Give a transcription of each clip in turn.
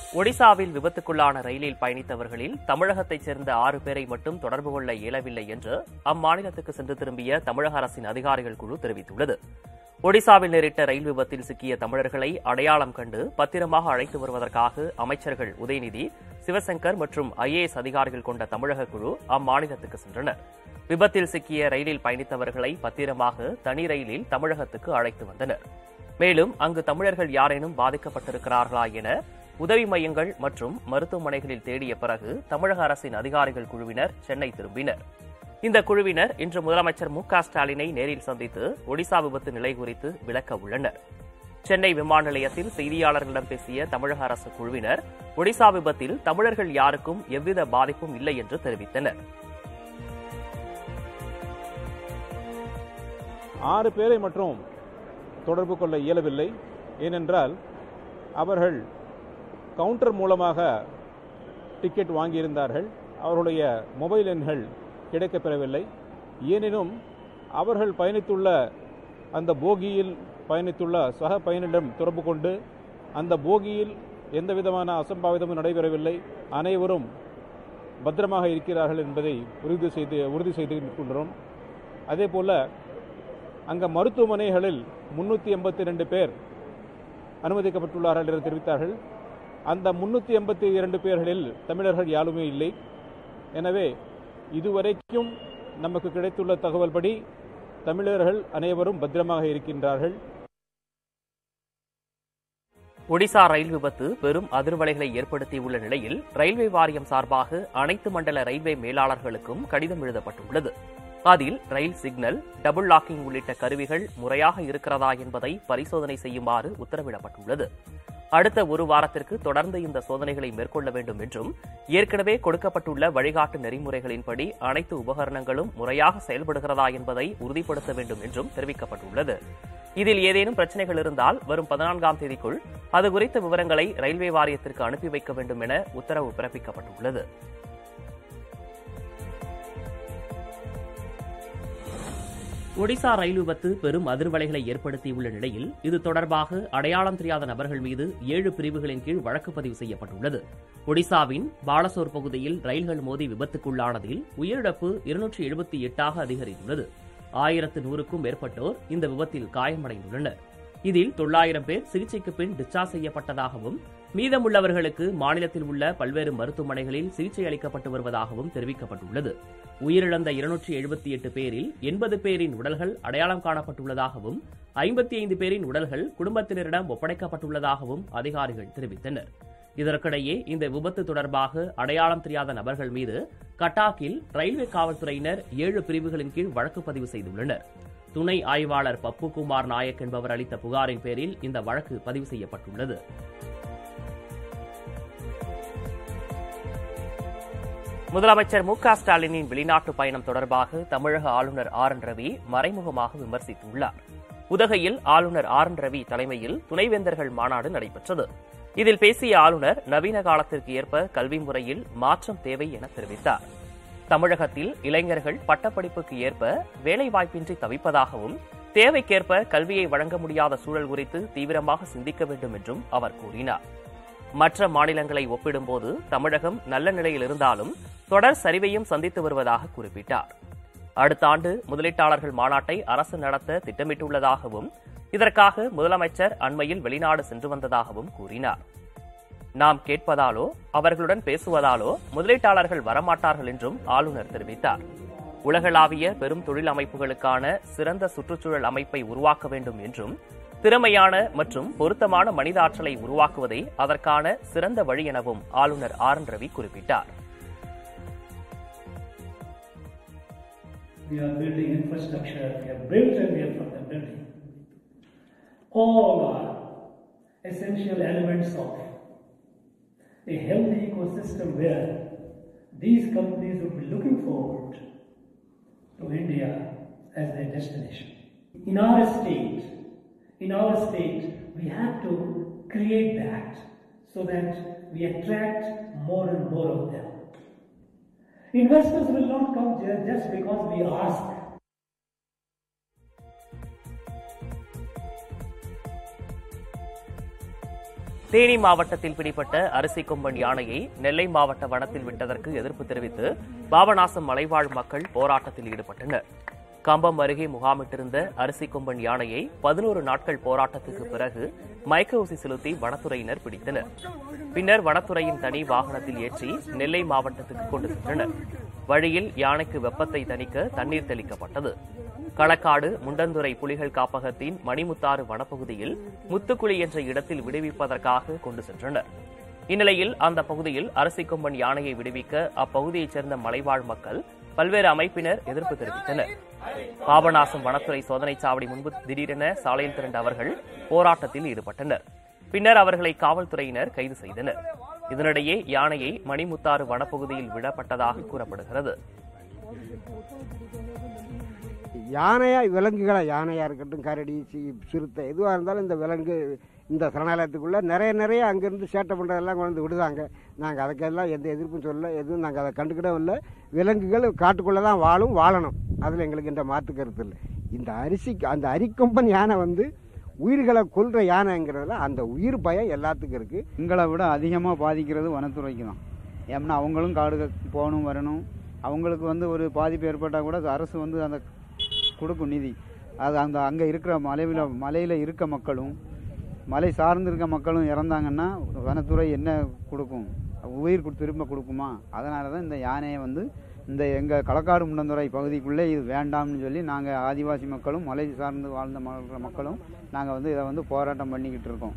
ஒடிசாவில் விபத்துக்குள்ளான ரயிலில் பயணித்தவர்களில் தமிழகத்தைச் சேர்ந்த ஆறு பேரை மட்டும் தொடர்பு கொள்ள இயலவில்லை என்று அம்மாநிலத்துக்கு சென்று திரும்பிய தமிழக அரசின் அதிகாரிகள் குழு தெரிவித்துள்ளது ஒடிசாவில் நேரிட்ட ரயில் விபத்தில் சிக்கிய தமிழர்களை அடையாளம் கண்டு பத்திரமாக அழைத்து வருவதற்காக அமைச்சர்கள் உதயநிதி சிவசங்கர் மற்றும் ஐஏஎஸ் அதிகாரிகள் கொண்ட தமிழக குழு அம்மாநிலத்துக்கு சென்றனர் விபத்தில் சிக்கிய ரயிலில் பயணித்தவர்களை பத்திரமாக தனி ரயிலில் தமிழகத்துக்கு அழைத்து வந்தனர் மேலும் அங்கு தமிழர்கள் யாரேனும் பாதிக்கப்பட்டிருக்கிறார்களா என உதவி மையங்கள் மற்றும் மருத்துவமனைகளில் தேடிய பிறகு தமிழக அரசின் அதிகாரிகள் குழுவினர் சென்னை திரும்பினர் இந்த குழுவினர் இன்று முதலமைச்சர் மு க ஸ்டாலினை நேரில் சந்தித்து ஒடிசா விபத்து நிலை குறித்து விளக்க உள்ளனர் சென்னை விமான நிலையத்தில் செய்தியாளர்களிடம் பேசிய தமிழக அரசு குழுவினர் ஒடிசா விபத்தில் தமிழர்கள் யாருக்கும் எவ்வித பாதிப்பும் இல்லை என்று தெரிவித்தனர் ஆறு பேரை மட்டும் தொடர்பு கொள்ள இயலவில்லை ஏனென்றால் அவர்கள் கவுண்டர் மூலமாக டிக்கெட் வாங்கியிருந்தார்கள் அவர்களுடைய மொபைல் எண்கள் கிடைக்கப்பெறவில்லை எனினும் அவர்கள் பயணித்துள்ள அந்த போகியில் பயணித்துள்ள சக பயணியிடம் தொடர்பு கொண்டு அந்த போகியில் எந்த விதமான அசம்பாவிதமும் நடைபெறவில்லை அனைவரும் பத்திரமாக இருக்கிறார்கள் என்பதை உறுதி செய்து உறுதி செய்து கொள்கிறோம் அதே போல அங்க மருத்துவமனைகளில் முன்னூற்றி எண்பத்தி ரெண்டு பேர் அனுமதிக்கப்பட்டுள்ளார்கள் என்று தெரிவித்தார்கள் அந்த முன்னூற்றி எண்பத்தி இரண்டு பேர்களில் தமிழர்கள் யாருமே இல்லை எனவே இதுவரைக்கும் நமக்கு கிடைத்துள்ள தகவல்படி தமிழர்கள் அனைவரும் பத்திரமாக இருக்கின்றார்கள் ஒடிசா ரயில் விபத்து பெரும் அதிர்வலைகளை ஏற்படுத்தியுள்ள நிலையில் ரயில்வே வாரியம் சார்பாக அனைத்து மண்டல ரயில்வே மேலாளர்களுக்கும் கடிதம் எழுதப்பட்டுள்ளது அதில் ரயில் சிக்னல் டபுள் லாக்கிங் உள்ளிட்ட கருவிகள் முறையாக இருக்கிறதா என்பதை பரிசோதனை செய்யுமாறு உத்தரவிடப்பட்டுள்ளது அடுத்த ஒரு வாரத்திற்கு தொடர்ந்து இந்த சோதனைகளை மேற்கொள்ள வேண்டும் என்றும் ஏற்கனவே கொடுக்கப்பட்டுள்ள வழிகாட்டு நெறிமுறைகளின்படி அனைத்து உபகரணங்களும் முறையாக செயல்படுகிறதா என்பதை உறுதிப்படுத்த வேண்டும் என்றும் தெரிவிக்கப்பட்டுள்ளது இதில் ஏதேனும் பிரச்சனைகள் இருந்தால் வரும் பதினான்காம் தேதிக்குள் அது குறித்த விவரங்களை ரயில்வே வாரியத்திற்கு அனுப்பி வைக்க வேண்டும் என உத்தரவு பிறப்பிக்கப்பட்டுள்ளது ஒடிசா ரயில் விபத்து பெரும் அதிர்வலைகளை ஏற்படுத்தியுள்ள நிலையில் இது தொடர்பாக அடையாளம் தெரியாத நபர்கள் மீது ஏழு பிரிவுகளின் கீழ் வழக்கு பதிவு செய்யப்பட்டுள்ளது ஒடிசாவின் பாலசோர் பகுதியில் ரயில்கள் மோதி விபத்துக்குள்ளானதில் உயிரிழப்பு இருநூற்றி எழுபத்தி எட்டாக அதிகரித்துள்ளது ஆயிரத்து நூறுக்கும் மேற்பட்டோர் இந்த விபத்தில் காயமடைந்துள்ளனர் இதில் தொள்ளாயிரம் பேர் சிகிச்சைக்கு பின் டிஸ்சார்ஜ் செய்யப்பட்டதாகவும் மீதமுள்ளவர்களுக்கு மாநிலத்தில் உள்ள பல்வேறு மருத்துவமனைகளில் சிகிச்சை அளிக்கப்பட்டு வருவதாகவும் தெரிவிக்கப்பட்டுள்ளது உயிரிழந்த இருநூற்றி எழுபத்தி எட்டு பேரில் எண்பது பேரின் உடல்கள் அடையாளம் காணப்பட்டுள்ளதாகவும் ஐம்பத்தி ஐந்து பேரின் உடல்கள் குடும்பத்தினரிடம் ஒப்படைக்கப்பட்டுள்ளதாகவும் அதிகாரிகள் தெரிவித்தனர் இதற்கிடையே இந்த விபத்து தொடர்பாக அடையாளம் தெரியாத நபர்கள் மீது கட்டாக்கில் ரயில்வே காவல்துறையினர் ஏழு பிரிவுகளின் கீழ் வழக்கு பதிவு செய்துள்ளனர் துணை ஆய்வாளர் பப்புகுமார் நாயக் என்பவர் அளித்த புகாரின் பேரில் இந்த வழக்கு பதிவு செய்யப்பட்டுள்ளது முதலமைச்சர் மு க ஸ்டாலினின் வெளிநாட்டு பயணம் தொடர்பாக தமிழக ஆளுநர் ஆர் என் ரவி மறைமுகமாக விமர்சித்துள்ளார் உதகையில் ஆளுநர் ஆர் என் ரவி தலைமையில் துணைவேந்தர்கள் மாநாடு நடைபெற்றது இதில் பேசிய ஆளுநர் நவீன காலத்திற்கு ஏற்ப கல்வி முறையில் மாற்றம் தேவை என தெரிவித்தார் தமிழகத்தில் இளைஞர்கள் பட்டப்படிப்புக்கு ஏற்ப வேலைவாய்ப்பின்றி தவிப்பதாகவும் தேவைக்கேற்ப கல்வியை வழங்க முடியாத சூழல் குறித்து தீவிரமாக சிந்திக்க வேண்டும் என்றும் அவர் கூறினார் மற்ற மாநிலங்களை ஒப்பிடும்போது தமிழகம் நல்ல நிலையில் இருந்தாலும் தொடர் சரிவையும் சந்தித்து வருவதாக குறிப்பிட்டார் அடுத்த ஆண்டு முதலீட்டாளர்கள் மாநாட்டை அரசு நடத்த திட்டமிட்டுள்ளதாகவும் இதற்காக முதலமைச்சர் அண்மையில் வெளிநாடு சென்று வந்ததாகவும் கூறினார் நாம் கேட்பதாலோ அவர்களுடன் பேசுவதாலோ முதலீட்டாளர்கள் வரமாட்டார்கள் என்றும் ஆளுநர் தெரிவித்தார் உலகளாவிய பெரும் தொழில் அமைப்புகளுக்கான சிறந்த சுற்றுச்சூழல் அமைப்பை உருவாக்க வேண்டும் என்றும் திறமையான மற்றும் பொருத்தமான மனித ஆற்றலை உருவாக்குவதே அதற்கான சிறந்த வழி எனவும் ஆளுநர் ஆர் என் ரவி குறிப்பிட்டார் We are building infrastructure, we have built and we are further building. All are essential elements of a healthy ecosystem where these companies would be looking forward to India as their destination. In our state, in our state, we have to create that so that we attract more and more of them. Investors will not come ju- just because we ask. Theni மாவட்டத்தில் பிடிப்பட்ட அரிசி கொம்பன் யானையை நெல்லை மாவட்ட வனத்தில் விட்டதற்கு எதிர்ப்பு தெரிவித்து பாபநாசம் மலைவாழ் மக்கள் போராட்டத்தில் ஈடுபட்டனர் கம்பம் அருகே முகாமிட்டிருந்த அரிசி கொம்பன் யானையை பதினோரு நாட்கள் போராட்டத்துக்கு பிறகு மயக்க ஊசி செலுத்தி வனத்துறையினர் பிடித்தனர் பின்னர் வனத்துறையின் தனி வாகனத்தில் ஏற்றி நெல்லை மாவட்டத்துக்கு கொண்டு சென்றனர் வழியில் யானைக்கு வெப்பத்தை தணிக்க தண்ணீர் தெளிக்கப்பட்டது களக்காடு முண்டந்துறை புலிகள் காப்பகத்தின் மணிமுத்தாறு வனப்பகுதியில் முத்துக்குழி என்ற இடத்தில் விடுவிப்பதற்காக கொண்டு சென்றனர் இந்நிலையில் அந்த பகுதியில் அரசிக்கொம்பன் யானையை விடுவிக்க அப்பகுதியைச் சேர்ந்த மலைவாழ் மக்கள் பல்வேறு அமைப்பினர் எதிர்ப்பு தெரிவித்தனர் பாபநாசம் வனத்துறை சோதனைச் சாவடி முன்பு திடீரென சாலையில் திரண்ட அவர்கள் போராட்டத்தில் ஈடுபட்டனர் பின்னர் அவர்களை காவல்துறையினர் கைது செய்தனர் இதனிடையே யானையை மணிமுத்தாறு வனப்பகுதியில் விடப்பட்டதாக கூறப்படுகிறது யானையா விலங்குகளா யானையாக இருக்கட்டும் கரடி சி- சிறுத்தை எதுவாக இருந்தாலும் இந்த விலங்கு இந்த சரணாலயத்துக்குள்ளே நிறைய நிறைய அங்கேருந்து சேட்டை பண்ணுறதெல்லாம் கொண்டு வந்து விடுதாங்க நாங்கள் அதுக்கெல்லாம் எந்த எதிர்ப்பும் சொல்லல எதுவும் நாங்கள் அதை கண்டுக்கிடவும் இல்லை விலங்குகள் காட்டுக்குள்ளே தான் வாழும் வாழணும் அதில் எங்களுக்கு இந்த மாற்று கருத்து இல்லை இந்த அரிசி அந்த அரிக்கொம்பன் யானை வந்து உயிர்களை கொல்ற யானைங்கிறதுல அந்த உயிர் பயம் எல்லாத்துக்கும் இருக்குது எங்களை விட அதிகமாக பாதிக்கிறது வனத்துறைக்கு தான் ஏன்னா அவங்களும் காடு போகணும் வரணும் அவங்களுக்கு வந்து ஒரு பாதிப்பு ஏற்பட்டால் கூட அரசு வந்து அந்த கொடுக்கும் நிதி அது அந்த அங்கே இருக்கிற மலையில் மலையில் இருக்க மக்களும் மலை சார்ந்து இருக்க மக்களும் இறந்தாங்கன்னா வனத்துறை என்ன கொடுக்கும் உயிர் கொடு- திரும்ப கொடுக்குமா அதனால தான் இந்த யானையை வந்து இந்த எங்கள் களக்காடு முண்டந்துறை பகுதிக்குள்ளே இது வேண்டாம்னு சொல்லி நாங்கள் ஆதிவாசி மக்களும் மலை சார்ந்து வாழ்ந்த ம- மக்களும் நாங்கள் வந்து இதை வந்து போராட்டம் பண்ணிக்கிட்டு இருக்கோம்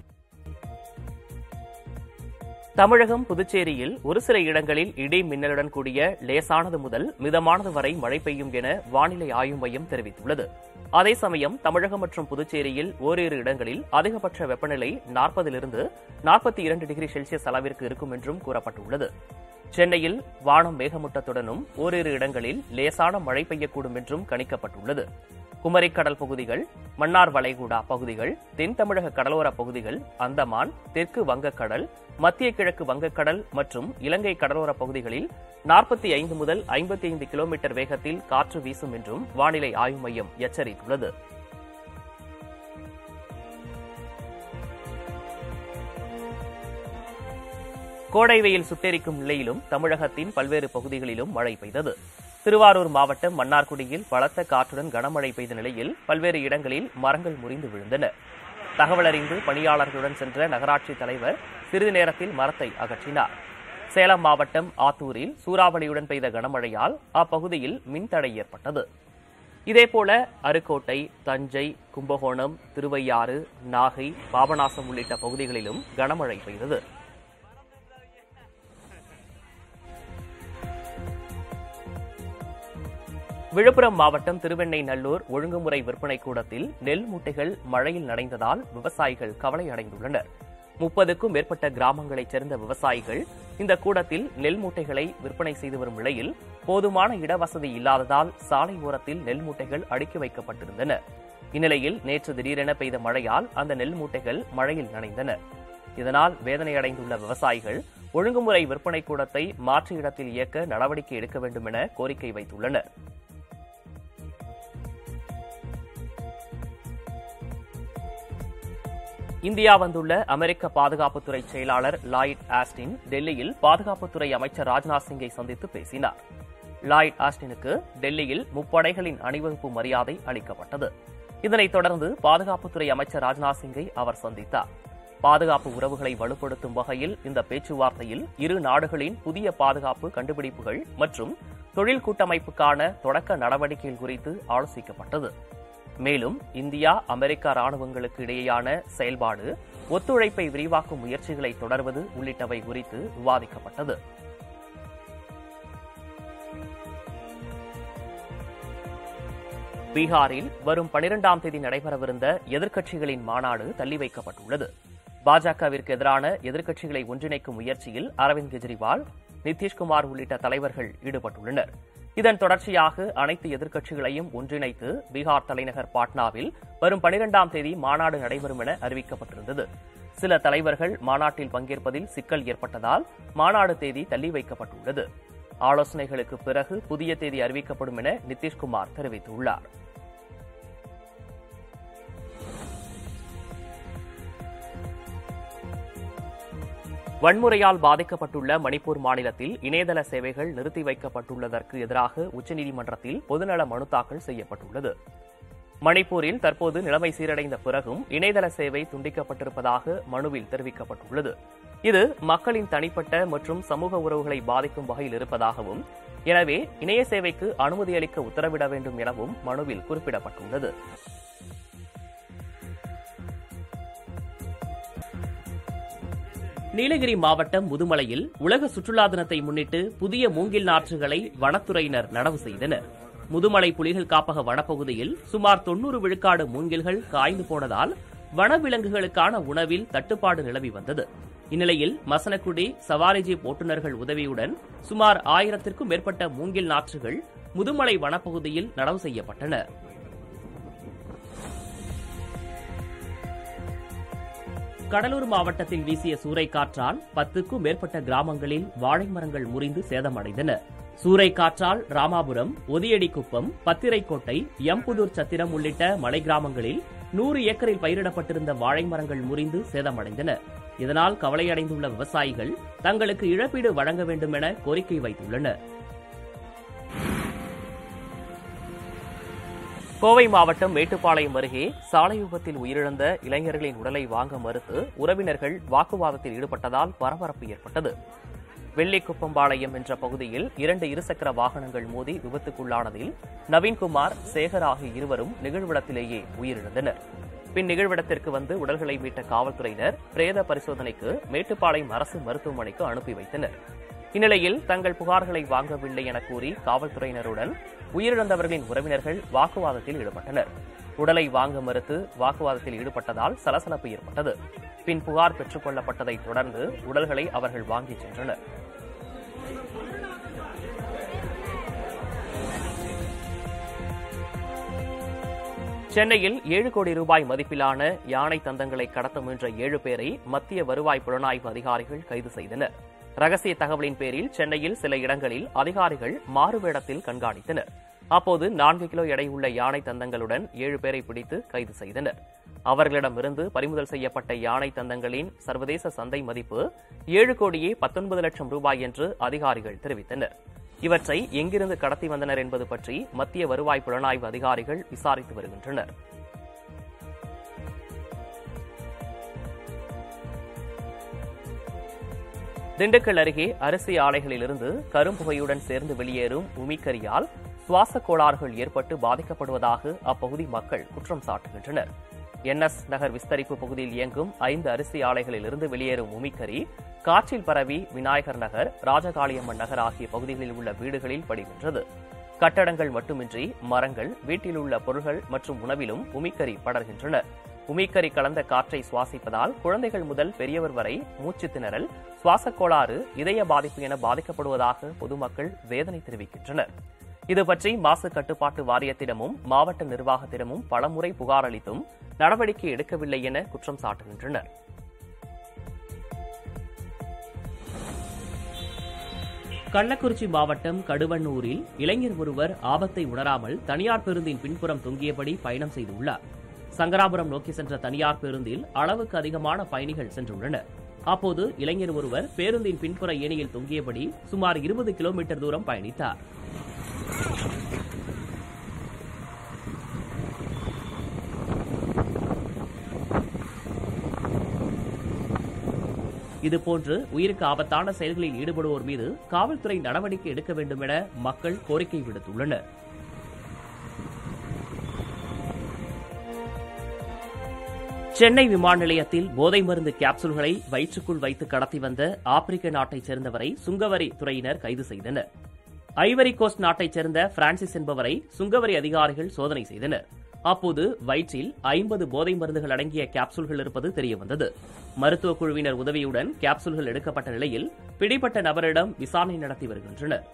தமிழகம் புதுச்சேரியில் ஒரு சில இடங்களில் இடி மின்னலுடன் கூடிய லேசானது முதல் மிதமானது வரை மழை பெய்யும் என வானிலை ஆய்வு மையம் தெரிவித்துள்ளது அதே சமயம் தமிழகம் மற்றும் புதுச்சேரியில் ஓரிரு இடங்களில் அதிகபட்ச வெப்பநிலை நாற்பதிலிருந்து நாற்பத்தி இரண்டு டிகிரி செல்சியஸ் அளவிற்கு இருக்கும் என்றும் கூறப்பட்டுள்ளது சென்னையில் வானம் மேகமூட்டத்துடனும் ஓரிரு இடங்களில் லேசான மழை பெய்யக்கூடும் என்றும் கணிக்கப்பட்டுள்ளது குமரிக்கடல் பகுதிகள் மன்னார் வளைகுடா பகுதிகள் தென் தமிழக கடலோர பகுதிகள் அந்தமான் தெற்கு வங்கக்கடல் மத்திய கிழக்கு வங்கக்கடல் மற்றும் இலங்கை கடலோர பகுதிகளில் நாற்பத்தி ஐந்து முதல் ஐம்பத்தி ஐந்து கிலோமீட்டர் வேகத்தில் காற்று வீசும் என்றும் வானிலை ஆய்வு மையம் எச்சரித்துள்ளது கோடை வெயில் சுட்டெரிக்கும் நிலையிலும் தமிழகத்தின் பல்வேறு பகுதிகளிலும் மழை பெய்தது திருவாரூர் மாவட்டம் மன்னார்குடியில் பலத்த காற்றுடன் கனமழை பெய்த நிலையில் பல்வேறு இடங்களில் மரங்கள் முறிந்து விழுந்தன தகவல் அறிந்து பணியாளர்களுடன் சென்ற நகராட்சி தலைவர் சிறிது நேரத்தில் மரத்தை அகற்றினார் சேலம் மாவட்டம் ஆத்தூரில் சூறாவளியுடன் பெய்த கனமழையால் அப்பகுதியில் மின்தடை ஏற்பட்டது இதேபோல அருக்கோட்டை தஞ்சை கும்பகோணம் திருவையாறு நாகை பாபநாசம் உள்ளிட்ட பகுதிகளிலும் கனமழை பெய்தது விழுப்புரம் மாவட்டம் திருவெண்ணெய்நல்லூர் ஒழுங்குமுறை விற்பனை கூடத்தில் நெல் மூட்டைகள் மழையில் நனைந்ததால் விவசாயிகள் கவலை அடைந்துள்ளனர் முப்பதுக்கும் மேற்பட்ட கிராமங்களைச் சேர்ந்த விவசாயிகள் இந்த கூடத்தில் நெல் மூட்டைகளை விற்பனை செய்து வரும் நிலையில் போதுமான இடவசதி இல்லாததால் சாலை ஓரத்தில் நெல் மூட்டைகள் அடுக்கி வைக்கப்பட்டிருந்தன இந்நிலையில் நேற்று திடீரென பெய்த மழையால் அந்த நெல் மூட்டைகள் மழையில் நனைந்தன இதனால் வேதனையடைந்துள்ள விவசாயிகள் ஒழுங்குமுறை விற்பனை கூடத்தை மாற்று இடத்தில் இயக்க நடவடிக்கை எடுக்க வேண்டும் என கோரிக்கை வைத்துள்ளனர் இந்தியா வந்துள்ள அமெரிக்க பாதுகாப்புத்துறை செயலாளர் லாயிட் ஆஸ்டின் டெல்லியில் பாதுகாப்புத்துறை அமைச்சர் ராஜ்நாத் சிங்கை சந்தித்து பேசினார் லாயிட் ஆஸ்டினுக்கு டெல்லியில் முப்படைகளின் அணிவகுப்பு மரியாதை அளிக்கப்பட்டது இதனைத் தொடர்ந்து பாதுகாப்புத்துறை அமைச்சர் ராஜ்நாத் சிங்கை அவர் சந்தித்தார் பாதுகாப்பு உறவுகளை வலுப்படுத்தும் வகையில் இந்த பேச்சுவார்த்தையில் இரு நாடுகளின் புதிய பாதுகாப்பு கண்டுபிடிப்புகள் மற்றும் தொழில் கூட்டமைப்புக்கான தொடக்க நடவடிக்கைகள் குறித்து ஆலோசிக்கப்பட்டது மேலும் இந்தியா அமெரிக்கா ராணுவங்களுக்கு இடையேயான செயல்பாடு ஒத்துழைப்பை விரிவாக்கும் முயற்சிகளை தொடர்வது உள்ளிட்டவை குறித்து விவாதிக்கப்பட்டது பீகாரில் வரும் பனிரெண்டாம் தேதி நடைபெறவிருந்த எதிர்க்கட்சிகளின் மாநாடு தள்ளி வைக்கப்பட்டுள்ளது பாஜகவிற்கு எதிரான எதிர்க்கட்சிகளை ஒன்றிணைக்கும் முயற்சியில் அரவிந்த் கெஜ்ரிவால் நிதிஷ்குமார் உள்ளிட்ட தலைவர்கள் ஈடுபட்டுள்ளனர் இதன் தொடர்ச்சியாக அனைத்து எதிர்க்கட்சிகளையும் ஒன்றிணைத்து பீகார் தலைநகர் பாட்னாவில் வரும் பனிரெண்டாம் தேதி மாநாடு நடைபெறும் என அறிவிக்கப்பட்டிருந்தது சில தலைவர்கள் மாநாட்டில் பங்கேற்பதில் சிக்கல் ஏற்பட்டதால் மாநாடு தேதி தள்ளி வைக்கப்பட்டுள்ளது ஆலோசனைகளுக்கு பிறகு புதிய தேதி அறிவிக்கப்படும் என நிதிஷ்குமார் தெரிவித்துள்ளார் வன்முறையால் பாதிக்கப்பட்டுள்ள மணிப்பூர் மாநிலத்தில் இணையதள சேவைகள் நிறுத்தி வைக்கப்பட்டுள்ளதற்கு எதிராக உச்சநீதிமன்றத்தில் பொதுநல மனு தாக்கல் செய்யப்பட்டுள்ளது மணிப்பூரில் தற்போது நிலைமை சீரடைந்த பிறகும் இணையதள சேவை துண்டிக்கப்பட்டிருப்பதாக மனுவில் தெரிவிக்கப்பட்டுள்ளது இது மக்களின் தனிப்பட்ட மற்றும் சமூக உறவுகளை பாதிக்கும் வகையில் இருப்பதாகவும் எனவே இணைய சேவைக்கு அனுமதி அளிக்க உத்தரவிட வேண்டும் எனவும் மனுவில் குறிப்பிடப்பட்டுள்ளது நீலகிரி மாவட்டம் முதுமலையில் உலக சுற்றுலா தினத்தை முன்னிட்டு புதிய மூங்கில் நாற்றுகளை வனத்துறையினர் நடவு செய்தனர் முதுமலை புலிகள் காப்பக வனப்பகுதியில் சுமார் தொன்னூறு விழுக்காடு மூங்கில்கள் காய்ந்து போனதால் வனவிலங்குகளுக்கான உணவில் தட்டுப்பாடு நிலவி வந்தது இந்நிலையில் மசனக்குடி சவாரி ஜீப் ஓட்டுநர்கள் உதவியுடன் சுமார் ஆயிரத்திற்கும் மேற்பட்ட மூங்கில் நாற்றுகள் முதுமலை வனப்பகுதியில் நடவு செய்யப்பட்டன கடலூர் மாவட்டத்தில் வீசிய சூறைக்காற்றால் பத்துக்கும் மேற்பட்ட கிராமங்களில் வாழை மரங்கள் முறிந்து சேதமடைந்தன சூறைக்காற்றால் ராமாபுரம் ஒதியடிக்குப்பம் பத்திரைக்கோட்டை எம்புதூர் சத்திரம் உள்ளிட்ட மலை கிராமங்களில் நூறு ஏக்கரில் பயிரிடப்பட்டிருந்த வாழை மரங்கள் முறிந்து சேதமடைந்தன இதனால் கவலையடைந்துள்ள விவசாயிகள் தங்களுக்கு இழப்பீடு வழங்க வேண்டும் என கோரிக்கை வைத்துள்ளனர் கோவை மாவட்டம் மேட்டுப்பாளையம் அருகே சாலை விபத்தில் உயிரிழந்த இளைஞர்களின் உடலை வாங்க மறுத்து உறவினர்கள் வாக்குவாதத்தில் ஈடுபட்டதால் பரபரப்பு ஏற்பட்டது வெள்ளிக்குப்பம்பாளையம் என்ற பகுதியில் இரண்டு இருசக்கர வாகனங்கள் மோதி விபத்துக்குள்ளானதில் நவீன்குமார் சேகர் ஆகிய இருவரும் நிகழ்விடத்திலேயே உயிரிழந்தனர் பின் நிகழ்விடத்திற்கு வந்து உடல்களை மீட்ட காவல்துறையினர் பிரேத பரிசோதனைக்கு மேட்டுப்பாளையம் அரசு மருத்துவமனைக்கு அனுப்பி வைத்தனர் இந்நிலையில் தங்கள் புகார்களை வாங்கவில்லை என கூறி காவல்துறையினருடன் உயிரிழந்தவர்களின் உறவினர்கள் வாக்குவாதத்தில் ஈடுபட்டனர் உடலை வாங்க மறுத்து வாக்குவாதத்தில் ஈடுபட்டதால் சலசலப்பு ஏற்பட்டது பின் புகார் பெற்றுக் கொள்ளப்பட்டதைத் தொடர்ந்து உடல்களை அவர்கள் வாங்கிச் சென்றனர் சென்னையில் ஏழு கோடி ரூபாய் மதிப்பிலான யானை தந்தங்களை கடத்த முயன்ற ஏழு பேரை மத்திய வருவாய் புலனாய்வு அதிகாரிகள் கைது செய்தனர் ரகசிய தகவலின் பேரில் சென்னையில் சில இடங்களில் அதிகாரிகள் மாறுவேடத்தில் கண்காணித்தனர் அப்போது நான்கு கிலோ எடையுள்ள யானை தந்தங்களுடன் ஏழு பேரை பிடித்து கைது செய்தனர் அவர்களிடமிருந்து பறிமுதல் செய்யப்பட்ட யானை தந்தங்களின் சர்வதேச சந்தை மதிப்பு ஏழு கோடியே பத்தொன்பது லட்சம் ரூபாய் என்று அதிகாரிகள் தெரிவித்தனர் இவற்றை எங்கிருந்து கடத்தி வந்தனர் என்பது பற்றி மத்திய வருவாய் புலனாய்வு அதிகாரிகள் விசாரித்து வருகின்றனர் திண்டுக்கல் அருகே அரிசி ஆலைகளிலிருந்து கரும்புகையுடன் சேர்ந்து வெளியேறும் உமிக்கரியால் சுவாச கோளாறுகள் ஏற்பட்டு பாதிக்கப்படுவதாக அப்பகுதி மக்கள் குற்றம் சாட்டுகின்றனர் என்எஸ் நகர் விஸ்தரிப்பு பகுதியில் இயங்கும் ஐந்து அரிசி ஆலைகளிலிருந்து வெளியேறும் உமிக்கரி காற்றில் பரவி விநாயகர் நகர் ராஜகாளியம்மன் நகர் ஆகிய பகுதிகளில் உள்ள வீடுகளில் படுகின்றது கட்டடங்கள் மட்டுமின்றி மரங்கள் வீட்டில் உள்ள பொருள்கள் மற்றும் உணவிலும் உமிக்கரி படர்கின்றன உமிக்கரி கலந்த காற்றை சுவாசிப்பதால் குழந்தைகள் முதல் பெரியவர் வரை மூச்சு திணறல் சுவாசக் கோளாறு இதய பாதிப்பு என பாதிக்கப்படுவதாக பொதுமக்கள் வேதனை தெரிவிக்கின்றனர் இதுபற்றி மாசு கட்டுப்பாட்டு வாரியத்திடமும் மாவட்ட நிர்வாகத்திடமும் பலமுறை புகார் அளித்தும் நடவடிக்கை எடுக்கவில்லை என குற்றம் சாட்டுகின்றனர் கள்ளக்குறிச்சி மாவட்டம் கடுவண்ணூரில் இளைஞர் ஒருவர் ஆபத்தை உணராமல் தனியார் பேருந்தின் பின்புறம் தொங்கியபடி பயணம் செய்துள்ளார் சங்கராபுரம் நோக்கி சென்ற தனியார் பேருந்தில் அளவுக்கு அதிகமான பயணிகள் சென்றுள்ளனர் அப்போது இளைஞர் ஒருவர் பேருந்தின் பின்புற ஏணியில் தொங்கியபடி சுமார் இருபது கிலோமீட்டர் தூரம் பயணித்தார் இதுபோன்று உயிருக்கு ஆபத்தான செயல்களில் ஈடுபடுவோர் மீது காவல்துறை நடவடிக்கை எடுக்க வேண்டும் என மக்கள் கோரிக்கை விடுத்துள்ளனர் சென்னை விமான நிலையத்தில் போதை மருந்து கேப்சூல்களை வயிற்றுக்குள் வைத்து கடத்தி வந்த ஆப்பிரிக்க நாட்டைச் சேர்ந்தவரை சுங்கவரி துறையினர் கைது செய்தனர் ஐவரி கோஸ்ட் நாட்டைச் சேர்ந்த பிரான்சிஸ் என்பவரை சுங்கவரி அதிகாரிகள் சோதனை செய்தனர் அப்போது வயிற்றில் ஐம்பது போதை மருந்துகள் அடங்கிய கேப்சூல்கள் இருப்பது தெரியவந்தது மருத்துவ குழுவினர் உதவியுடன் கேப்சூல்கள் எடுக்கப்பட்ட நிலையில் பிடிப்பட்ட நபரிடம் விசாரணை நடத்தி வருகின்றனர்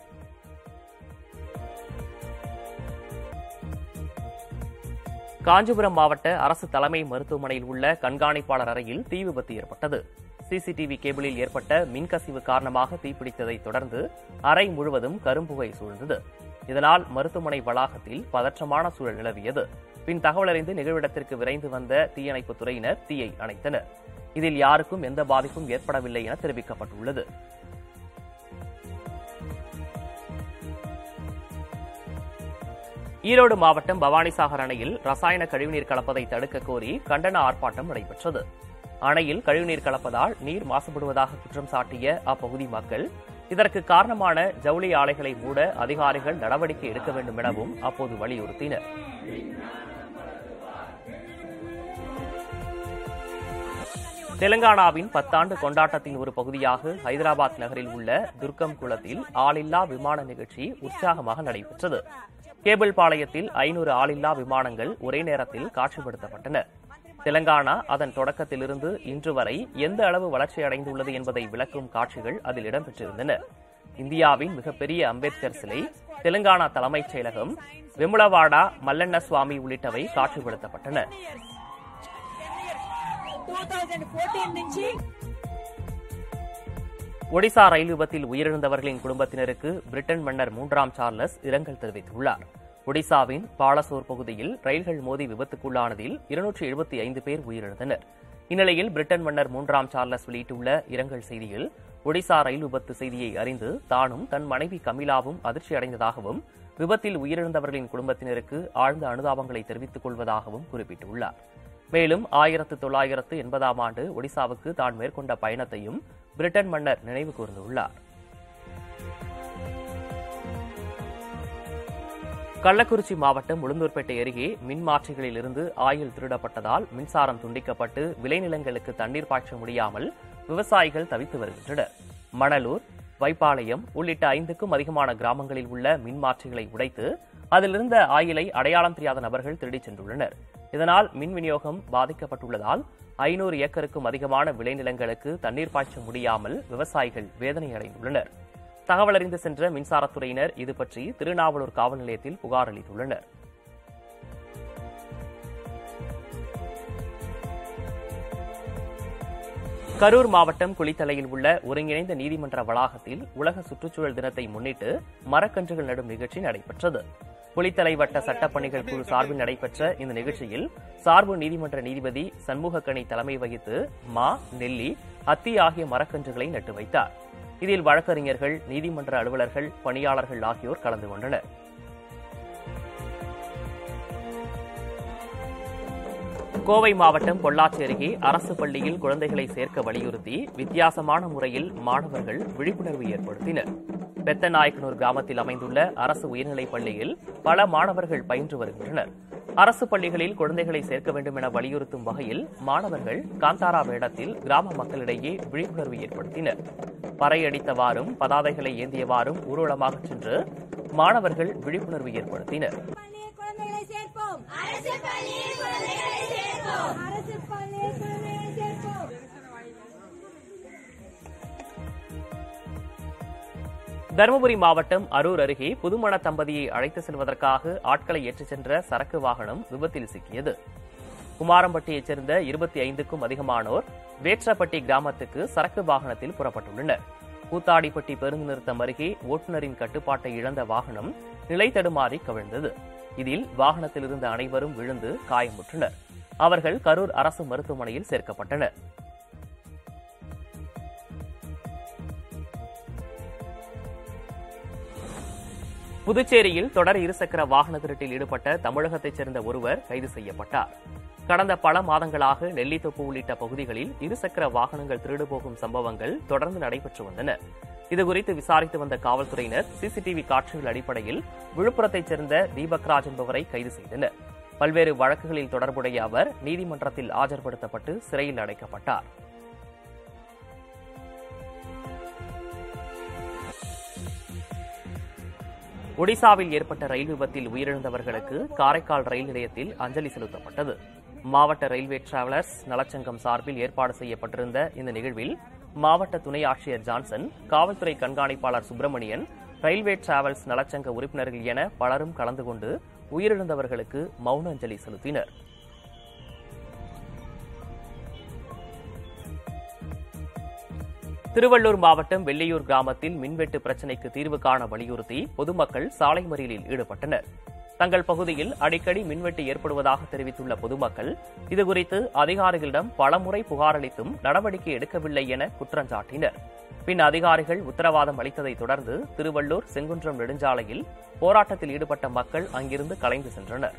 காஞ்சிபுரம் மாவட்ட அரசு தலைமை மருத்துவமனையில் உள்ள கண்காணிப்பாளர் அறையில் தீ விபத்து ஏற்பட்டது சிசிடிவி கேபிளில் ஏற்பட்ட மின்கசிவு காரணமாக தீப்பிடித்ததைத் தொடர்ந்து அறை முழுவதும் கரும்புகை சூழ்ந்தது இதனால் மருத்துவமனை வளாகத்தில் பதற்றமான சூழல் நிலவியது பின் தகவல் அறிந்து நிகழ்விடத்திற்கு விரைந்து வந்த தீயணைப்புத் துறையினர் தீயை அணைத்தனர் இதில் யாருக்கும் எந்த பாதிப்பும் ஏற்படவில்லை என தெரிவிக்கப்பட்டுள்ளது ஈரோடு மாவட்டம் பவானிசாகர் அணையில் ரசாயன கழிவுநீர் கலப்பதை தடுக்க கோரி கண்டன ஆர்ப்பாட்டம் நடைபெற்றது அணையில் கழிவுநீர் கலப்பதால் நீர் மாசுபடுவதாக குற்றம் சாட்டிய அப்பகுதி மக்கள் இதற்கு காரணமான ஜவுளி ஆலைகளை மூட அதிகாரிகள் நடவடிக்கை எடுக்க வேண்டும் எனவும் அப்போது வலியுறுத்தினர் தெலங்கானாவின் பத்தாண்டு கொண்டாட்டத்தின் ஒரு பகுதியாக ஹைதராபாத் நகரில் உள்ள துர்க்கம் குளத்தில் ஆளில்லா விமான நிகழ்ச்சி உற்சாகமாக நடைபெற்றது கேபிள் பாளையத்தில் ஐநூறு ஆளில்லா விமானங்கள் ஒரே நேரத்தில் காட்சிப்படுத்தப்பட்டன தெலங்கானா அதன் தொடக்கத்திலிருந்து இன்று வரை எந்த அளவு வளர்ச்சி அடைந்துள்ளது என்பதை விளக்கும் காட்சிகள் அதில் இடம்பெற்றிருந்தன இந்தியாவின் மிகப்பெரிய அம்பேத்கர் சிலை தெலங்கானா தலைமைச் செயலகம் வெமுலவாடா மல்லண்ண சுவாமி உள்ளிட்டவை காட்சிப்படுத்தப்பட்டன 2014 నుంచి ஒடிசா ரயில் விபத்தில் உயிரிழந்தவர்களின் குடும்பத்தினருக்கு பிரிட்டன் மன்னர் மூன்றாம் சார்லஸ் இரங்கல் தெரிவித்துள்ளார் ஒடிசாவின் பாலசோர் பகுதியில் ரயில்கள் மோதி விபத்துக்குள்ளானதில் இருநூற்றி எழுபத்தி ஐந்து பேர் உயிரிழந்தனர் இந்நிலையில் பிரிட்டன் மன்னர் மூன்றாம் சார்லஸ் வெளியிட்டுள்ள இரங்கல் செய்தியில் ஒடிசா ரயில் விபத்து செய்தியை அறிந்து தானும் தன் மனைவி கமிலாவும் அதிர்ச்சி அடைந்ததாகவும் விபத்தில் உயிரிழந்தவர்களின் குடும்பத்தினருக்கு ஆழ்ந்த அனுதாபங்களை தெரிவித்துக் கொள்வதாகவும் குறிப்பிட்டுள்ளார் மேலும் ஆயிரத்து தொள்ளாயிரத்து எண்பதாம் ஆண்டு ஒடிசாவுக்கு தான் மேற்கொண்ட பயணத்தையும் பிரிட்டன் மன்னர் நினைவு கூர்ந்துள்ளார் கள்ளக்குறிச்சி மாவட்டம் உளுந்தூர்பேட்டை அருகே மின் மாற்றிகளில் இருந்து ஆயில் திருடப்பட்டதால் மின்சாரம் துண்டிக்கப்பட்டு விளைநிலங்களுக்கு தண்ணீர் பாய்ச்ச முடியாமல் விவசாயிகள் தவித்து வருகின்றனர் மணலூர் வைப்பாளையம் உள்ளிட்ட ஐந்துக்கும் அதிகமான கிராமங்களில் உள்ள மின் மாற்றிகளை உடைத்து அதிலிருந்த ஆயிலை அடையாளம் தெரியாத நபர்கள் திருடிச் சென்றுள்ளனர் இதனால் மின் விநியோகம் பாதிக்கப்பட்டுள்ளதால் ஐநூறு ஏக்கருக்கும் அதிகமான விளைநிலங்களுக்கு தண்ணீர் பாய்ச்ச முடியாமல் விவசாயிகள் வேதனை அடைந்துள்ளனர் தகவல் அறிந்து சென்ற மின்சாரத்துறையினர் இது பற்றி திருநாவலூர் காவல் நிலையத்தில் புகார் அளித்துள்ளனர் கரூர் மாவட்டம் குளித்தலையில் உள்ள ஒருங்கிணைந்த நீதிமன்ற வளாகத்தில் உலக சுற்றுச்சூழல் தினத்தை முன்னிட்டு மரக்கன்றுகள் நடும் நிகழ்ச்சி நடைபெற்றது குளித்தலை வட்ட சட்டப்பணிகள் குழு சார்பில் நடைபெற்ற இந்த நிகழ்ச்சியில் சார்பு நீதிமன்ற நீதிபதி சண்முகக்கணி தலைமை வகித்து மா நெல்லி அத்தி ஆகிய மரக்கன்றுகளை நட்டு வைத்தார் இதில் வழக்கறிஞர்கள் நீதிமன்ற அலுவலர்கள் பணியாளர்கள் ஆகியோர் கலந்து கொண்டனர் கோவை மாவட்டம் பொள்ளாச்சி அருகே அரசு பள்ளியில் குழந்தைகளை சேர்க்க வலியுறுத்தி வித்தியாசமான முறையில் மாணவர்கள் விழிப்புணர்வு ஏற்படுத்தினர் பெத்தநாயக்கனூர் கிராமத்தில் அமைந்துள்ள அரசு உயர்நிலைப் பள்ளியில் பல மாணவர்கள் பயின்று வருகின்றனர் அரசு பள்ளிகளில் குழந்தைகளை சேர்க்க வேண்டும் என வலியுறுத்தும் வகையில் மாணவர்கள் காந்தாரா வேடத்தில் கிராம மக்களிடையே விழிப்புணர்வு ஏற்படுத்தினர் பறையடித்தவாறும் பதாதைகளை ஏந்தியவாறும் ஊர்வலமாக சென்று மாணவர்கள் விழிப்புணர்வு ஏற்படுத்தினர் பள்ளியில் குழந்தைகளை சேர்ப்போம் அரசு பள்ளியில் குழந்தைகளை சேர்ப்போம் அரசு பள்ளியில் குழந்தைகளை சேர்ப்போம் தருமபுரி மாவட்டம் அரூர் அருகே புதுமண தம்பதியை அழைத்து செல்வதற்காக ஆட்களை ஏற்றிச் சென்ற சரக்கு வாகனம் விபத்தில் சிக்கியது குமாரம்பட்டியைச் சேர்ந்த இருபத்தி ஐந்துக்கும் அதிகமானோர் வேற்றப்பட்டி கிராமத்துக்கு சரக்கு வாகனத்தில் புறப்பட்டுள்ளனர் கூத்தாடிப்பட்டி பேருந்து நிறுத்தம் அருகே ஓட்டுநரின் கட்டுப்பாட்டை இழந்த வாகனம் நிலை தடுமாறி கவிழ்ந்தது இதில் வாகனத்தில் இருந்த அனைவரும் விழுந்து காயமுற்றனர் அவர்கள் கரூர் அரசு மருத்துவமனையில் சேர்க்கப்பட்டனர் புதுச்சேரியில் தொடர் இருசக்கர வாகன திருட்டில் ஈடுபட்ட தமிழகத்தைச் சேர்ந்த ஒருவர் கைது செய்யப்பட்டார் கடந்த பல மாதங்களாக நெல்லித்தொப்பு உள்ளிட்ட பகுதிகளில் இருசக்கர வாகனங்கள் திருடு போகும் சம்பவங்கள் தொடர்ந்து நடைபெற்று வந்தன இதுகுறித்து விசாரித்து வந்த காவல்துறையினர் சிசிடிவி காட்சிகள் அடிப்படையில் விழுப்புரத்தைச் சேர்ந்த தீபக்ராஜ் என்பவரை கைது செய்தனர் பல்வேறு வழக்குகளில் தொடர்புடைய அவர் நீதிமன்றத்தில் ஆஜர்படுத்தப்பட்டு சிறையில் அடைக்கப்பட்டார் ஒடிசாவில் ஏற்பட்ட ரயில் விபத்தில் உயிரிழந்தவர்களுக்கு காரைக்கால் ரயில் நிலையத்தில் அஞ்சலி செலுத்தப்பட்டது மாவட்ட ரயில்வே டிராவலர்ஸ் நலச்சங்கம் சார்பில் ஏற்பாடு செய்யப்பட்டிருந்த இந்த நிகழ்வில் மாவட்ட துணை ஆட்சியர் ஜான்சன் காவல்துறை கண்காணிப்பாளர் சுப்பிரமணியன் ரயில்வே டிராவல்ஸ் நலச்சங்க உறுப்பினர்கள் என பலரும் கலந்து கொண்டு உயிரிழந்தவர்களுக்கு மௌன அஞ்சலி செலுத்தினர் திருவள்ளூர் மாவட்டம் வெள்ளியூர் கிராமத்தில் மின்வெட்டு பிரச்சினைக்கு தீர்வு காண வலியுறுத்தி பொதுமக்கள் சாலை மறியலில் ஈடுபட்டனர் தங்கள் பகுதியில் அடிக்கடி மின்வெட்டு ஏற்படுவதாக தெரிவித்துள்ள பொதுமக்கள் இதுகுறித்து அதிகாரிகளிடம் பலமுறை புகார் அளித்தும் நடவடிக்கை எடுக்கவில்லை என குற்றஞ்சாட்டினர் பின் அதிகாரிகள் உத்தரவாதம் அளித்ததை தொடர்ந்து திருவள்ளூர் செங்குன்றம் நெடுஞ்சாலையில் போராட்டத்தில் ஈடுபட்ட மக்கள் அங்கிருந்து கலைந்து சென்றனர்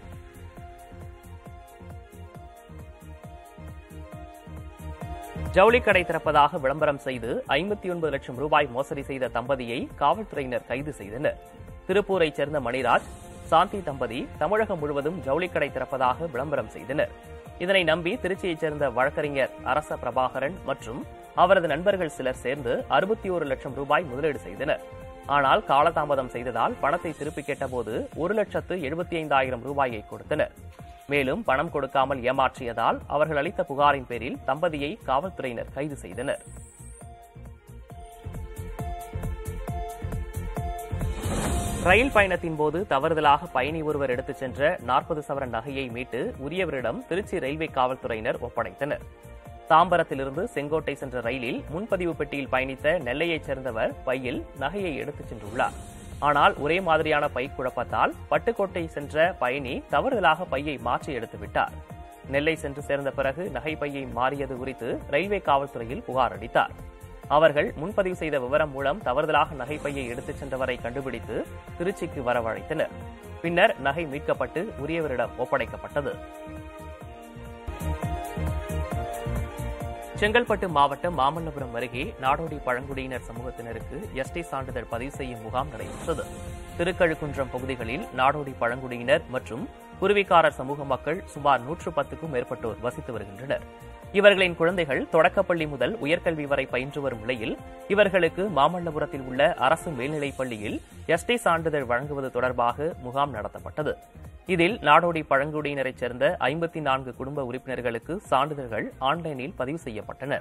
ஜவுளிக்கடை திறப்பதாக விளம்பரம் செய்து ஐம்பத்தி ஒன்பது லட்சம் ரூபாய் மோசடி செய்த தம்பதியை காவல்துறையினர் கைது செய்தனர் திருப்பூரைச் சேர்ந்த மணிராஜ் சாந்தி தம்பதி தமிழகம் முழுவதும் ஜவுளிக்கடை திறப்பதாக விளம்பரம் செய்தனர் இதனை நம்பி திருச்சியைச் சேர்ந்த வழக்கறிஞர் அரச பிரபாகரன் மற்றும் அவரது நண்பர்கள் சிலர் சேர்ந்து அறுபத்தி ஒரு லட்சம் ரூபாய் முதலீடு செய்தனர் ஆனால் காலதாமதம் செய்ததால் பணத்தை திருப்பி கேட்டபோது ஒரு லட்சத்து எழுபத்தி ஐந்தாயிரம் ரூபாயை கொடுத்தனர் மேலும் பணம் கொடுக்காமல் ஏமாற்றியதால் அவர்கள் அளித்த புகாரின் பேரில் தம்பதியை காவல்துறையினர் கைது செய்தனர் ரயில் பயணத்தின் போது தவறுதலாக பயணி ஒருவர் எடுத்துச் சென்ற நாற்பது சவரன் நகையை மீட்டு உரியவரிடம் திருச்சி ரயில்வே காவல்துறையினர் ஒப்படைத்தனர் தாம்பரத்திலிருந்து செங்கோட்டை சென்ற ரயிலில் முன்பதிவு பெட்டியில் பயணித்த நெல்லையைச் சேர்ந்தவர் பையில் நகையை எடுத்துச் சென்றுள்ளார் ஆனால் ஒரே மாதிரியான பை குழப்பத்தால் பட்டுக்கோட்டை சென்ற பயணி தவறுதலாக பையை மாற்றி எடுத்து விட்டார் நெல்லை சென்று சேர்ந்த பிறகு நகை பையை மாறியது குறித்து ரயில்வே காவல்துறையில் புகார் அளித்தார் அவர்கள் முன்பதிவு செய்த விவரம் மூலம் தவறுதலாக நகை பையை எடுத்துச் சென்றவரை கண்டுபிடித்து திருச்சிக்கு வரவழைத்தனர் பின்னர் நகை மீட்கப்பட்டு உரியவரிடம் ஒப்படைக்கப்பட்டது செங்கல்பட்டு மாவட்டம் மாமல்லபுரம் அருகே நாடோடி பழங்குடியினர் சமூகத்தினருக்கு எஸ்டி சான்றிதழ் பதிவு செய்யும் முகாம் நடைபெற்றது திருக்கழுக்குன்றம் பகுதிகளில் நாடோடி பழங்குடியினர் மற்றும் குருவிக்காரர் சமூக மக்கள் சுமார் நூற்று பத்துக்கும் மேற்பட்டோர் வசித்து வருகின்றனர் இவர்களின் குழந்தைகள் தொடக்கப்பள்ளி முதல் உயர்கல்வி வரை பயின்று வரும் நிலையில் இவர்களுக்கு மாமல்லபுரத்தில் உள்ள அரசு மேல்நிலைப் பள்ளியில் எஸ்டி சான்றிதழ் வழங்குவது தொடர்பாக முகாம் நடத்தப்பட்டது இதில் நாடோடி பழங்குடியினரைச் சேர்ந்த ஐம்பத்தி நான்கு குடும்ப உறுப்பினர்களுக்கு சான்றிதழ்கள் ஆன்லைனில் பதிவு செய்யப்பட்டன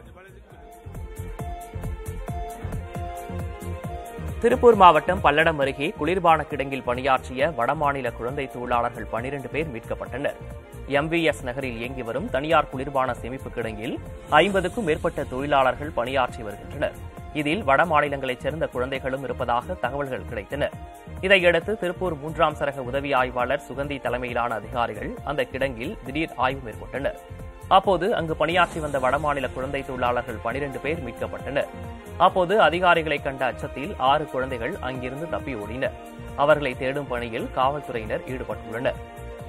திருப்பூர் மாவட்டம் பல்லடம் அருகே குளிர்பான கிடங்கில் பணியாற்றிய வடமாநில குழந்தை தொழிலாளர்கள் பனிரெண்டு பேர் மீட்கப்பட்டனர் எம்விஎஸ் நகரில் இயங்கி வரும் தனியார் குளிர்பான சேமிப்பு கிடங்கில் ஐம்பதுக்கும் மேற்பட்ட தொழிலாளர்கள் பணியாற்றி வருகின்றனர் இதில் வட மாநிலங்களைச் சேர்ந்த குழந்தைகளும் இருப்பதாக தகவல்கள் கிடைத்தன இதையடுத்து திருப்பூர் மூன்றாம் சரக உதவி ஆய்வாளர் சுகந்தி தலைமையிலான அதிகாரிகள் அந்த கிடங்கில் திடீர் ஆய்வு மேற்கொண்டனர் அப்போது அங்கு பணியாற்றி வந்த வடமாநில குழந்தை தொழிலாளர்கள் பனிரெண்டு பேர் மீட்கப்பட்டனர் அப்போது அதிகாரிகளை கண்ட அச்சத்தில் ஆறு குழந்தைகள் அங்கிருந்து தப்பி ஓடினர் அவர்களை தேடும் பணியில் காவல்துறையினர் ஈடுபட்டுள்ளனர்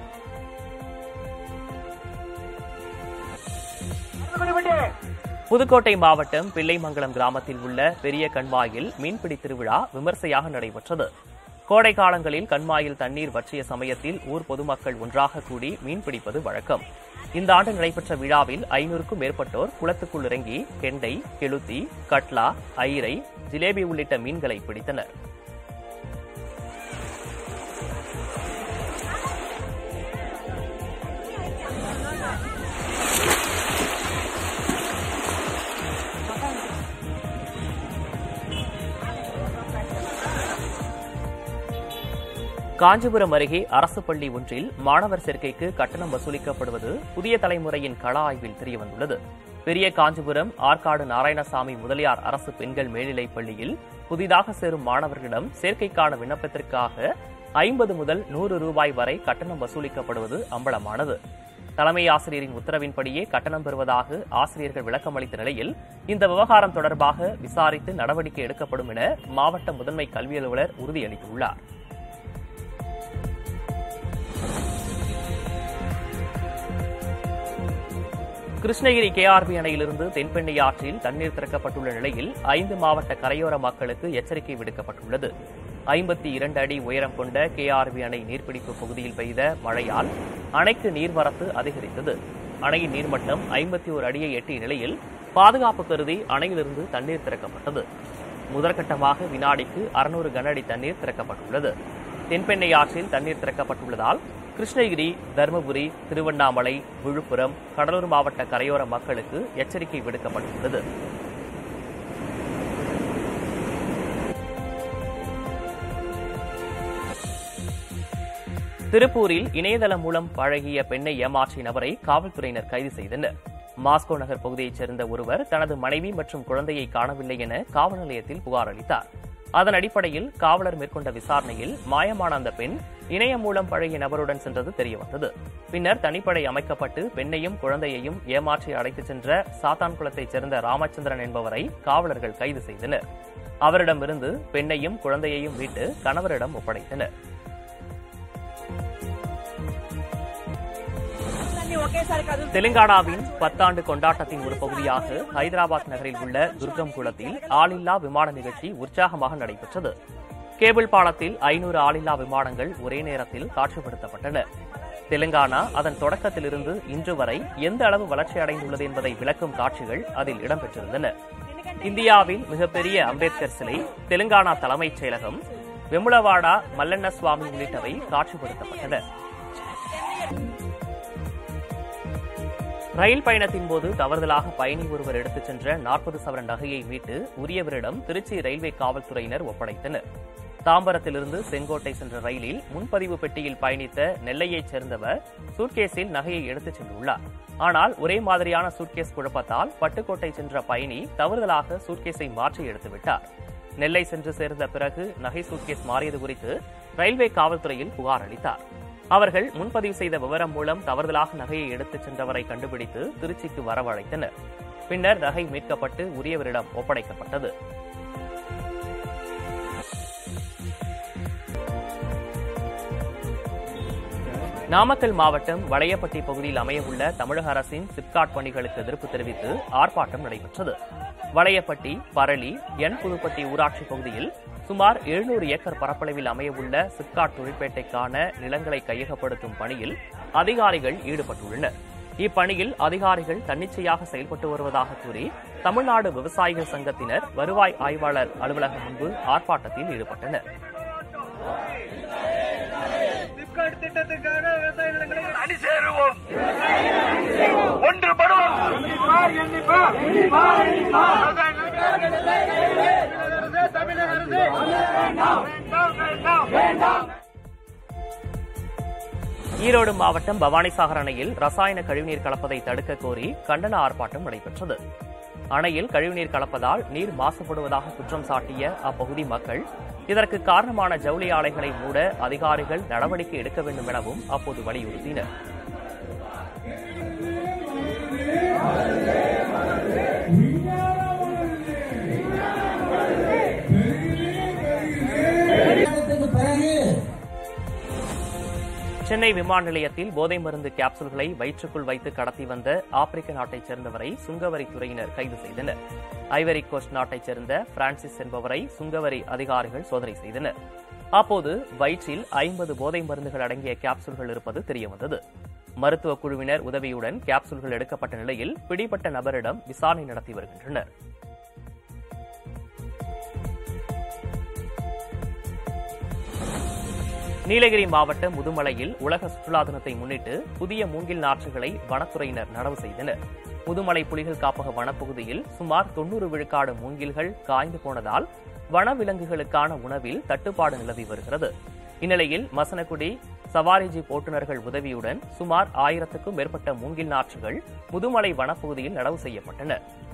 புதுக்கோட்டை மாவட்டம் பிள்ளைமங்கலம் கிராமத்தில் உள்ள பெரிய கண்மாயில் மீன்பிடி திருவிழா விமர்சையாக நடைபெற்றது கோடை காலங்களில் கண்மாயில் தண்ணீர் வற்றிய சமயத்தில் ஊர் பொதுமக்கள் ஒன்றாக கூடி மீன்பிடிப்பது வழக்கம் இந்த ஆண்டு நடைபெற்ற விழாவில் ஐநூறுக்கும் மேற்பட்டோர் குளத்துக்குள் இறங்கி கெண்டை கெளுத்தி கட்லா ஐரை ஜிலேபி உள்ளிட்ட மீன்களை பிடித்தனர் காஞ்சிபுரம் அருகே அரசு பள்ளி ஒன்றில் மாணவர் சேர்க்கைக்கு கட்டணம் வசூலிக்கப்படுவது புதிய தலைமுறையின் கள ஆய்வில் தெரியவந்துள்ளது பெரிய காஞ்சிபுரம் ஆற்காடு நாராயணசாமி முதலியார் அரசு பெண்கள் மேல்நிலைப் பள்ளியில் புதிதாக சேரும் மாணவர்களிடம் சேர்க்கைக்கான விண்ணப்பத்திற்காக ஐம்பது முதல் நூறு ரூபாய் வரை கட்டணம் வசூலிக்கப்படுவது அம்பலமானது தலைமை ஆசிரியரின் உத்தரவின்படியே கட்டணம் பெறுவதாக ஆசிரியர்கள் விளக்கம் அளித்த நிலையில் இந்த விவகாரம் தொடர்பாக விசாரித்து நடவடிக்கை எடுக்கப்படும் என மாவட்ட முதன்மை கல்வி அலுவலர் உறுதியளித்துள்ளார் கிருஷ்ணகிரி கேஆர்பி அணையிலிருந்து தென்பெண்ணை ஆற்றில் தண்ணீர் திறக்கப்பட்டுள்ள நிலையில் ஐந்து மாவட்ட கரையோர மக்களுக்கு எச்சரிக்கை விடுக்கப்பட்டுள்ளது ஐம்பத்தி இரண்டு அடி உயரம் கொண்ட கேஆர்பி அணை நீர்பிடிப்பு பகுதியில் பெய்த மழையால் அணைக்கு நீர்வரத்து அதிகரித்தது அணையின் நீர்மட்டம் ஐம்பத்தி ஒரு அடியை எட்டிய நிலையில் பாதுகாப்பு கருதி அணையிலிருந்து தண்ணீர் திறக்கப்பட்டது முதற்கட்டமாக வினாடிக்கு அறுநூறு கன அடி தண்ணீர் திறக்கப்பட்டுள்ளது தென்பெண்ணை ஆற்றில் தண்ணீர் திறக்கப்பட்டுள்ளதால் கிருஷ்ணகிரி தருமபுரி திருவண்ணாமலை விழுப்புரம் கடலூர் மாவட்ட கரையோர மக்களுக்கு எச்சரிக்கை விடுக்கப்பட்டுள்ளது திருப்பூரில் இணையதளம் மூலம் பழகிய பெண்ணை ஏமாற்றிய நபரை காவல்துறையினர் கைது செய்தனர் மாஸ்கோ நகர் பகுதியைச் சேர்ந்த ஒருவர் தனது மனைவி மற்றும் குழந்தையை காணவில்லை என காவல் நிலையத்தில் புகார் அளித்தார் அதன் அடிப்படையில் காவலர் மேற்கொண்ட விசாரணையில் மாயமான அந்த பெண் இணையம் மூலம் பழகிய நபருடன் சென்றது தெரியவந்தது பின்னர் தனிப்படை அமைக்கப்பட்டு பெண்ணையும் குழந்தையையும் ஏமாற்றி அழைத்துச் சென்ற சாத்தான்குளத்தைச் சேர்ந்த ராமச்சந்திரன் என்பவரை காவலர்கள் கைது செய்தனர் அவரிடமிருந்து பெண்ணையும் குழந்தையையும் மீட்டு கணவரிடம் ஒப்படைத்தனர் தெலுங்கானாவின் பத்தாண்டு கொண்டாட்டத்தின் ஒரு பகுதியாக ஹைதராபாத் நகரில் உள்ள துர்கம் குளத்தில் ஆளில்லா விமான நிகழ்ச்சி உற்சாகமாக நடைபெற்றது கேபிள் பாலத்தில் ஐநூறு ஆளில்லா விமானங்கள் ஒரே நேரத்தில் காட்சிப்படுத்தப்பட்டன தெலுங்கானா அதன் தொடக்கத்திலிருந்து இன்று வரை எந்த அளவு வளர்ச்சி அடைந்துள்ளது என்பதை விளக்கும் காட்சிகள் அதில் இடம்பெற்றிருந்தன இந்தியாவின் மிகப்பெரிய அம்பேத்கர் சிலை தெலுங்கானா தலைமைச் செயலகம் வெமுலவாடா மல்லண்ண சுவாமி உள்ளிட்டவை காட்சிப்படுத்தப்பட்டன ரயில் பயணத்தின் போது தவறுதலாக பயணி ஒருவர் எடுத்துச் சென்ற நாற்பது சவரன் நகையை மீட்டு உரியவரிடம் திருச்சி ரயில்வே காவல்துறையினர் ஒப்படைத்தனர் தாம்பரத்திலிருந்து செங்கோட்டை சென்ற ரயிலில் முன்பதிவு பெட்டியில் பயணித்த நெல்லையைச் சேர்ந்தவர் சூட்கேஸில் நகையை எடுத்துச் சென்றுள்ளார் ஆனால் ஒரே மாதிரியான சூட்கேஸ் குழப்பத்தால் பட்டுக்கோட்டை சென்ற பயணி தவறுதலாக சூட்கேஸை மாற்றி எடுத்துவிட்டார் நெல்லை சென்று சேர்ந்த பிறகு நகை சூட்கேஸ் மாறியது குறித்து ரயில்வே காவல்துறையில் புகார் அளித்தார் அவர்கள் முன்பதிவு செய்த விவரம் மூலம் தவறுதலாக நகையை எடுத்துச் சென்றவரை கண்டுபிடித்து திருச்சிக்கு வரவழைத்தனர் பின்னர் நகை மீட்கப்பட்டு உரியவரிடம் ஒப்படைக்கப்பட்டது நாமக்கல் மாவட்டம் வளையப்பட்டி பகுதியில் அமையவுள்ள தமிழக அரசின் சிப்காட் பணிகளுக்கு எதிர்ப்பு தெரிவித்து ஆர்ப்பாட்டம் நடைபெற்றது வளையப்பட்டி பரளி என் புதுப்பட்டி ஊராட்சி பகுதியில் சுமார் எழுநூறு ஏக்கர் பரப்பளவில் அமையவுள்ள சிப்காட் தொழிற்பேட்டைக்கான நிலங்களை கையகப்படுத்தும் பணியில் அதிகாரிகள் ஈடுபட்டுள்ளனர் இப்பணியில் அதிகாரிகள் தன்னிச்சையாக செயல்பட்டு வருவதாக கூறி தமிழ்நாடு விவசாயிகள் சங்கத்தினர் வருவாய் ஆய்வாளர் அலுவலகம் முன்பு ஆர்ப்பாட்டத்தில் ஈடுபட்டனர் சிப்காட் திட்டத்துக்காக விவசாய நிலங்களை அணி சேருவோம் ஒன்றுபடுவோம் தமிழக அரசு வேண்டாம் வேண்டாம் வேண்டாம் ஈரோடு மாவட்டம் பவானிசாகர் அணையில் ரசாயன கழிவுநீர் கலப்பதை தடுக்க கோரி கண்டன ஆர்ப்பாட்டம் நடைபெற்றது அணையில் கழிவுநீர் கலப்பதால் நீர் மாசுபடுவதாக குற்றம் சாட்டிய அப்பகுதி மக்கள் இதற்கு காரணமான ஜவுளி ஆலைகளை மூட அதிகாரிகள் நடவடிக்கை எடுக்க வேண்டும் எனவும் அப்போது வலியுறுத்தினர் சென்னை விமான நிலையத்தில் போதை மருந்து கேப்சூல்களை வயிற்றுக்குள் வைத்து கடத்தி வந்த ஆப்பிரிக்க நாட்டைச் சேர்ந்தவரை சுங்கவரித்துறையினர் கைது செய்தனர் ஐவரி கோஸ்ட் நாட்டைச் சேர்ந்த பிரான்சிஸ் என்பவரை சுங்கவரி அதிகாரிகள் சோதனை செய்தனர் அப்போது வயிற்றில் ஐம்பது போதை மருந்துகள் அடங்கிய கேப்சூல்கள் இருப்பது தெரியவந்தது மருத்துவ குழுவினர் உதவியுடன் கேப்சூல்கள் எடுக்கப்பட்ட நிலையில் பிடிபட்ட நபரிடம் விசாரணை நடத்தி வருகின்றனர் நீலகிரி மாவட்டம் முதுமலையில் உலக சுற்றுலா தினத்தை முன்னிட்டு புதிய மூங்கில் நாற்றுகளை வனத்துறையினர் நடவு செய்தனர் முதுமலை புலிகள் காப்பக வனப்பகுதியில் சுமார் தொன்னூறு விழுக்காடு மூங்கில்கள் காய்ந்து போனதால் வனவிலங்குகளுக்கான உணவில் தட்டுப்பாடு நிலவி வருகிறது இந்நிலையில் மசனகுடி சவாரி ஜீப் ஓட்டுநர்கள் உதவியுடன் சுமார் ஆயிரத்துக்கும் மேற்பட்ட மூங்கில் நாற்றுகள் முதுமலை வனப்பகுதியில் நடவு செய்யப்பட்டன